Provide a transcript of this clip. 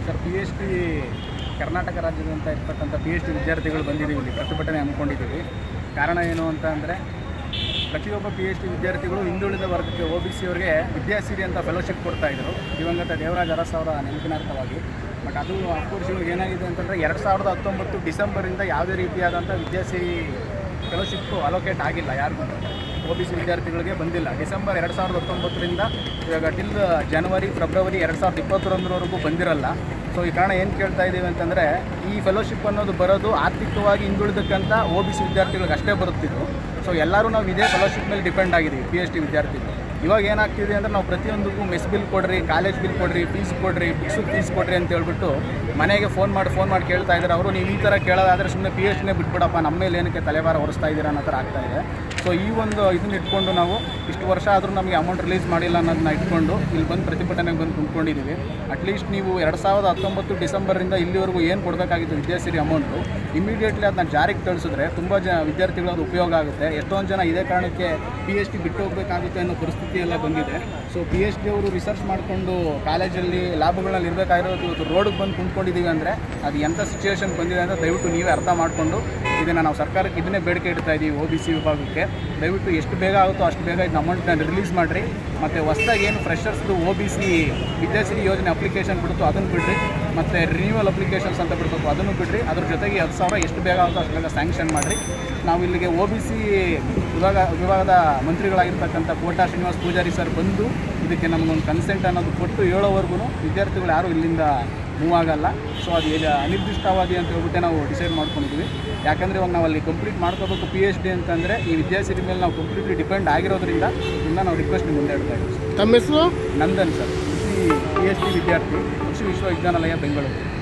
sir P H D Karnataka ರಾಜ್ಯದಂತ ಇರ್ತಕ್ಕಂಥ P H D ವಿದ್ಯಾರ್ಥಿಗಳು ಬಂದಿದ್ದೀವಿ ಇಲ್ಲಿ ಪ್ರತಿಭಟನೆ ಹಮ್ಮಿಕೊಂಡಿದ್ದೀವಿ ಕಾರಣ ಏನು ಅಂತ ಅಂದರೆ ಪ್ರತಿಯೊಬ್ಬ ಪಿ ಎಚ್ ಡಿ ವಿದ್ಯಾರ್ಥಿಗಳು ಹಿಂದುಳಿದ ವರ್ಗಕ್ಕೆ ಒ ಬಿ ಸಿ ಅವರಿಗೆ ವಿದ್ಯಾಸಿರಿ ಅಂತ ಫೆಲೋಶಿಪ್ ಕೊಡ್ತಾ ಇದ್ರು ದಿವಂಗತ ದೇವರಾಜ್ ಅರಸ್ ಅವರ ನೆನಪಿನಾರ್ಥವಾಗಿ ಬಟ್ ಅದು ಅಫ್ಕೋರ್ಸ್ ಇವಾಗ ಏನಾಗಿದೆ ಅಂತಂದರೆ ಎರಡು ಸಾವಿರದ ಹತ್ತೊಂಬತ್ತು ಡಿಸೆಂಬರಿಂದ ಯಾವುದೇ ರೀತಿಯಾದಂಥ ವಿದ್ಯಾಸಿರಿ ಫೆಲೋಶಿಪ್ ಅಲೋಕೇಟ್ ಆಗಿಲ್ಲ ಯಾರಿಗೂ ಒ ಬಿ ಸಿ ವಿದ್ಯಾರ್ಥಿಗಳಿಗೆ ಬಂದಿಲ್ಲ ಡಿಸೆಂಬರ್ ಎರಡು ಸಾವಿರದ ಹತ್ತೊಂಬತ್ತರಿಂದ ಇವಾಗ ಟಿಲ್ ಜನವರಿ ಫೆಬ್ರವರಿ ಎರಡು ಸಾವಿರದ ಇಪ್ಪತ್ತೊಂದರವರೆಗೂ ಬಂದಿರಲ್ಲ ಸೊ ಈ ಕಾರಣ ಏನು ಕೇಳ್ತಾ ಇದ್ದೀವಿ ಅಂತಂದರೆ ಈ ಫೆಲೋಶಿಪ್ ಅನ್ನೋದು ಬರೋದು ಆರ್ಥಿಕವಾಗಿ ಹಿಂದುಳಿದಕ್ಕಂಥ ಒ ಬಿ ಸಿ ವಿದ್ಯಾರ್ಥಿಗಳಿಗೆ ಅಷ್ಟೇ ಬರುತ್ತಿದ್ದು ಸೊ ಎಲ್ಲರೂ ನಾವು ಇದೇ ಫೆಲೋಶಿಪ್ ಮೇಲೆ ಡಿಪೆಂಡ್ ಆಗಿದ್ದೀವಿ ಪಿ ಎಚ್ ಡಿ ವಿದ್ಯಾರ್ಥಿಗಳು ಇವಾಗ ಏನಾಗ್ತಿದೆ ಅಂದರೆ ನಾವು ಪ್ರತಿಯೊಂದಕ್ಕೂ ಮೆಸ್ ಬಿಲ್ ಕೊಡ್ರಿ ಕಾಲೇಜ್ ಬಿಲ್ ಕೊಡ್ರಿ ಫೀಸ್ ಕೊಡ್ರಿ ಬುಕ್ಸಿಗೆ ಫೀಸ್ ಕೊಡ್ರಿ ಅಂತ ಹೇಳ್ಬಿಟ್ಟು ಮನೆಗೆ ಫೋನ್ ಮಾಡಿ ಫೋನ್ ಮಾಡಿ ಕೇಳ್ತಾ ಇದ್ದಾರೆ ಅವರು ನೀವು ಈ ಥರ ಕೇಳೋದಾದರೆ ಸುಮ್ಮನೆ ಪಿ ಎಚ್ ಡಿನೇ ಬಿಟ್ಬಿಡಪ್ಪ ನಮ್ಮ ಮೇಲೆ ಏನಕ್ಕೆ ತಲೆಭಾರ ಹೊರಿಸ್ತಾ ಇದ್ದೀರಾ ಅನ್ನೋ ಥರ ಆಗ್ತಾ ಇದೆ ಸೊ ಈ ಒಂದು ಇದನ್ನ ಇಟ್ಕೊಂಡು ನಾವು ಇಷ್ಟು ವರ್ಷ ಆದರೂ ನಮಗೆ ಅಮೌಂಟ್ ರಿಲೀಸ್ ಮಾಡಿಲ್ಲ ಅನ್ನೋದನ್ನ ಇಟ್ಕೊಂಡು ಇಲ್ಲಿ ಬಂದು ಪ್ರತಿಭಟನೆಗೆ ಬಂದು ಕುಂತ್ಕೊಂಡಿದ್ದೀವಿ ಅಟ್ಲೀಸ್ಟ್ ನೀವು ಎರಡು ಸಾವಿರದ ಹತ್ತೊಂಬತ್ತು ಡಿಸೆಂಬರಿಂದ ಇಲ್ಲಿವರೆಗೂ ಏನು ಕೊಡಬೇಕಾಗಿತ್ತು ವಿದ್ಯಾಸಿರಿ ಅಮೌಂಟು ಇಮಿಡಿಯೇಟ್ಲಿ ಅದನ್ನ ಜಾರಿಗೆ ತಿಳಿಸಿದ್ರೆ ತುಂಬ ಜನ ವಿದ್ಯಾರ್ಥಿಗಳು ಅದು ಉಪಯೋಗ ಆಗುತ್ತೆ ಎಷ್ಟೊಂದು ಜನ ಇದೇ ಕಾರಣಕ್ಕೆ ಪಿ ಎಚ್ ಡಿ ಬಿಟ್ಟು ಹೋಗಬೇಕಾಗುತ್ತೆ ಅನ್ನೋ ಪರಿಸ್ಥಿತಿ ಎಲ್ಲ ಬಂದಿದೆ ಸೊ ಪಿ ಎಚ್ ಡಿ ಅವರು ರಿಸರ್ಚ್ ಮಾಡಿಕೊಂಡು ಕಾಲೇಜಲ್ಲಿ ಲ್ಯಾಬ್ಗಳಲ್ಲಿ ಇರಬೇಕಾಗಿರೋದು ಇವತ್ತು ರೋಡಿಗೆ ಬಂದು ಕುಂತ್ಕೊಂಡಿದ್ದೀವಿ ಅಂದರೆ ಅದು ಎಂಥ ಸಿಚುವೇಶನ್ ಬಂದಿದೆ ಅಂತ ದಯವಿಟ್ಟು ನೀವೇ ಅರ್ಥ ಮಾಡಿಕೊಂಡು ಇದನ್ನು ನಾವು ಸರ್ಕಾರಕ್ಕೆ ಇದನ್ನೇ ಬೇಡಿಕೆ ಇಡ್ತಾ ಇದ್ದೀವಿ ಒ ಬಿ ಸಿ ವಿಭಾಗಕ್ಕೆ ದಯವಿಟ್ಟು ಎಷ್ಟು ಬೇಗ ಆಗುತ್ತೋ ಅಷ್ಟು ಬೇಗ ಇದನ್ನ ಅಮೌಂಟ್ನ ರಿಲೀಸ್ ಮಾಡಿರಿ ಮತ್ತು ಹೊಸ್ದಾಗಿ ಏನು ಫ್ರೆಷರ್ಸ್ದು ಒ ಬಿ ಸಿ ವಿದ್ಯಾಸಿರಿ ಯೋಜನೆ ಅಪ್ಲಿಕೇಶನ್ ಬಿಡ್ತು ಅದನ್ನು ಬಿಡ್ರಿ ಮತ್ತು ರಿನ್ಯೂವಲ್ ಅಪ್ಲಿಕೇಶನ್ಸ್ ಅಂತ ಬಿಡಬೇಕು ಅದನ್ನು ಬಿಡ್ರಿ ಅದ್ರ ಜೊತೆಗೆ ಹತ್ತು ಸಾವಿರ ಎಷ್ಟು ಬೇಗ ಆಗುತ್ತೋ ಅಷ್ಟು ಬೇಗ ಸ್ಯಾಂಕ್ಷನ್ ಮಾಡಿರಿ ನಾವು ಇಲ್ಲಿಗೆ ಒ ಬಿ ಸಿ ವಿಭಾಗ ವಿಭಾಗದ ಮಂತ್ರಿಗಳಾಗಿರ್ತಕ್ಕಂಥ ಕೋಟಾ ಶ್ರೀನಿವಾಸ್ ಪೂಜಾರಿ ಸರ್ ಬಂದು ಇದಕ್ಕೆ ನಮಗೊಂದು ಕನ್ಸೆಂಟ್ ಅನ್ನೋದು ಕೊಟ್ಟು ಹೇಳೋವರೆಗೂ ವಿದ್ಯಾರ್ಥಿಗಳು ಯಾರೂ ಇಲ್ಲಿಂದ ಮೂವ್ ಆಗಲ್ಲ ಸೊ ಅದು ಈಗ ಅನಿರ್ದಿಷ್ಟಾವಧಿ ಅಂತ ಹೇಳ್ಬಿಟ್ಟೆ ನಾವು ಡಿಸೈಡ್ ಮಾಡ್ಕೊಂಡಿದ್ವಿ ಯಾಕಂದರೆ ಇವಾಗ ನಾವು ಅಲ್ಲಿ ಕಂಪ್ಲೀಟ್ ಮಾಡ್ಕೋಬೇಕು ಪಿ ಎಚ್ ಡಿ ಅಂತಂದರೆ ಈ ವಿದ್ಯಾಸಿರಿ ಮೇಲೆ ನಾವು ಕಂಪ್ಲೀಟ್ಲಿ ಡಿಪೆಂಡ್ ಆಗಿರೋದ್ರಿಂದ ಇಂದ ನಾವು ರಿಕ್ವೆಸ್ಟ್ ಮುಂದೆ ಇಡ್ತಾ ಇದ್ದೀವಿ ತಮ್ಮ ಹೆಸರು ನಂದನ್ ಸರ್ ಕೃಷಿ ಪಿ ಎಚ್ ಡಿ ವಿದ್ಯಾರ್ಥಿ ಕೃಷಿ ವಿಶ್ವವಿದ್ಯಾನಿಲಯ ಬೆಂಗಳೂರು